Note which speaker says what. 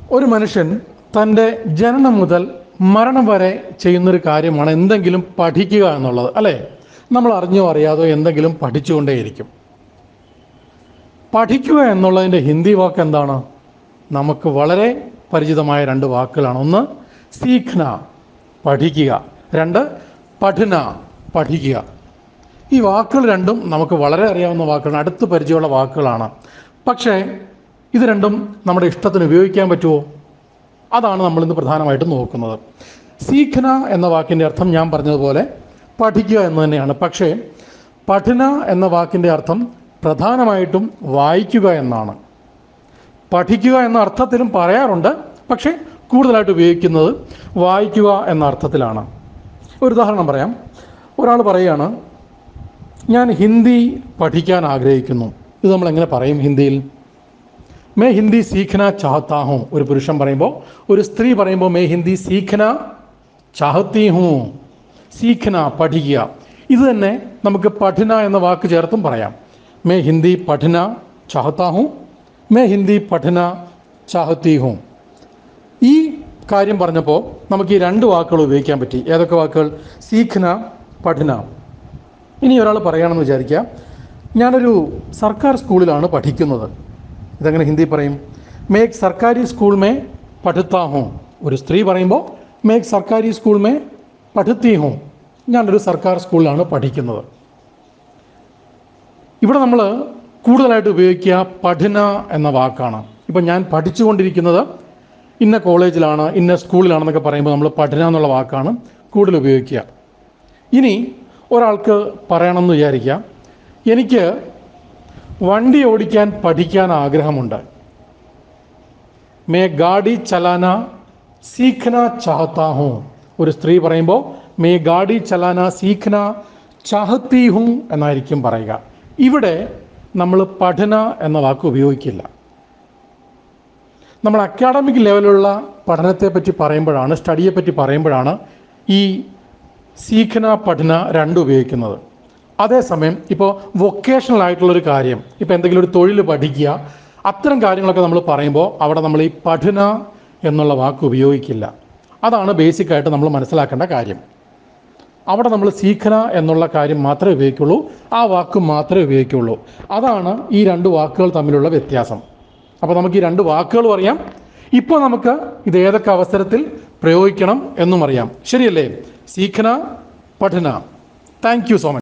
Speaker 1: ഒരു മനുഷ്യൻ തൻ്റെ ജനനം മുതൽ മരണം വരെ ചെയ്യുന്നൊരു കാര്യമാണ് എന്തെങ്കിലും പഠിക്കുക എന്നുള്ളത് അല്ലേ നമ്മൾ അറിഞ്ഞോ അറിയാതോ എന്തെങ്കിലും പഠിച്ചുകൊണ്ടേയിരിക്കും പഠിക്കുക എന്നുള്ളതിൻ്റെ ഹിന്ദി വാക്ക് എന്താണ് നമുക്ക് വളരെ പരിചിതമായ രണ്ട് വാക്കുകളാണ് ഒന്ന് സീഖ്ന പഠിക്കുക രണ്ട് പഠന പഠിക്കുക ഈ വാക്കുകൾ രണ്ടും നമുക്ക് വളരെ അറിയാവുന്ന വാക്കുകളാണ് അടുത്ത് പരിചയമുള്ള വാക്കുകളാണ് പക്ഷേ ഇത് രണ്ടും നമ്മുടെ ഇഷ്ടത്തിന് ഉപയോഗിക്കാൻ പറ്റുമോ അതാണ് നമ്മളിന്ന് പ്രധാനമായിട്ടും നോക്കുന്നത് സീഖന എന്ന വാക്കിൻ്റെ അർത്ഥം ഞാൻ പറഞ്ഞതുപോലെ പഠിക്കുക എന്ന് തന്നെയാണ് പക്ഷേ പഠന എന്ന വാക്കിൻ്റെ അർത്ഥം പ്രധാനമായിട്ടും വായിക്കുക എന്നാണ് പഠിക്കുക എന്ന അർത്ഥത്തിലും പറയാറുണ്ട് പക്ഷേ കൂടുതലായിട്ട് ഉപയോഗിക്കുന്നത് വായിക്കുക എന്ന അർത്ഥത്തിലാണ് ഒരു ഉദാഹരണം പറയാം ഒരാൾ പറയുകയാണ് ഞാൻ ഹിന്ദി പഠിക്കാൻ ആഗ്രഹിക്കുന്നു ഇത് നമ്മൾ എങ്ങനെ പറയും ഹിന്ദിയിൽ മേ ഹിന്ദി സീഖന ചാഹത്താ ഹൂँ ഒരു പുരുഷൻ പറയുമ്പോൾ ഒരു സ്ത്രീ പറയുമ്പോൾ മേ ഹിന്ദി സീഖന ചാഹത്തി ഹൂ സീഖന പഠിക്കുക ഇത് തന്നെ നമുക്ക് പഠന എന്ന വാക്ക് ചേർത്തും പറയാം മേ ഹിന്ദി പഠന ചാഹത്താ ഹൂँ മേ ഹിന്ദി പഠന ചാഹത്തി ഹൂँ ഈ കാര്യം പറഞ്ഞപ്പോൾ നമുക്ക് ഈ രണ്ട് വാക്കുകൾ ഉപയോഗിക്കാൻ പറ്റി ഏതൊക്കെ വാക്കുകൾ സീഖന പഠന ഇനി ഒരാൾ പറയുകയാണെന്ന് വിചാരിക്കുക ഞാനൊരു സർക്കാർ സ്കൂളിലാണ് പഠിക്കുന്നത് ഇതെങ്ങനെ ഹിന്ദി പറയും മേക്ക് സർക്കാരി സ്കൂൾ മേ പഠിത്താ ഹൂँ ഒരു സ്ത്രീ പറയുമ്പോൾ മേക്ക് സർക്കാരി സ്കൂൾ മേ പഠിത്തി ഹൂँ ഞാനൊരു സർക്കാർ സ്കൂളിലാണ് പഠിക്കുന്നത് ഇവിടെ നമ്മൾ കൂടുതലായിട്ട് ഉപയോഗിക്കുക പഠന എന്ന വാക്കാണ് ഇപ്പം ഞാൻ പഠിച്ചുകൊണ്ടിരിക്കുന്നത് ഇന്ന കോളേജിലാണ് ഇന്ന സ്കൂളിലാണെന്നൊക്കെ പറയുമ്പോൾ നമ്മൾ പഠന എന്നുള്ള വാക്കാണ് കൂടുതൽ ഉപയോഗിക്കുക ഇനി ഒരാൾക്ക് പറയണമെന്ന് വിചാരിക്കുക എനിക്ക് വണ്ടി ഓടിക്കാൻ പഠിക്കാൻ ആഗ്രഹമുണ്ട് മേ ഗാഡി ചലാന സീഖന ചാഹത്താ ഹൂँ ഒരു സ്ത്രീ പറയുമ്പോൾ മേ ഗാഡി ചലാന സീഖന ചാഹത്തി ഹൂँ എന്നായിരിക്കും പറയുക ഇവിടെ നമ്മൾ പഠന എന്ന വാക്ക് ഉപയോഗിക്കില്ല നമ്മൾ അക്കാഡമിക് ലെവലുള്ള പഠനത്തെ പറ്റി പറയുമ്പോഴാണ് സ്റ്റഡിയെ പറ്റി പറയുമ്പോഴാണ് ഈ സീഖന പഠന രണ്ടും ഉപയോഗിക്കുന്നത് അതേസമയം ഇപ്പോൾ വൊക്കേഷണൽ ആയിട്ടുള്ളൊരു കാര്യം ഇപ്പോൾ എന്തെങ്കിലും ഒരു തൊഴിൽ പഠിക്കുക അത്തരം കാര്യങ്ങളൊക്കെ നമ്മൾ പറയുമ്പോൾ അവിടെ നമ്മൾ ഈ പഠന എന്നുള്ള വാക്ക് ഉപയോഗിക്കില്ല അതാണ് ബേസിക്കായിട്ട് നമ്മൾ മനസ്സിലാക്കേണ്ട കാര്യം അവിടെ നമ്മൾ സീഖന എന്നുള്ള കാര്യം മാത്രമേ ഉപയോഗിക്കുള്ളൂ ആ വാക്ക് മാത്രമേ ഉപയോഗിക്കുള്ളൂ അതാണ് ഈ രണ്ട് വാക്കുകൾ തമ്മിലുള്ള വ്യത്യാസം അപ്പോൾ നമുക്ക് ഈ രണ്ട് വാക്കുകളും അറിയാം ഇപ്പോൾ നമുക്ക് ഇത് ഏതൊക്കെ അവസരത്തിൽ പ്രയോഗിക്കണം എന്നും അറിയാം ശരിയല്ലേ സീഖന പഠന താങ്ക് യു സോ മച്ച്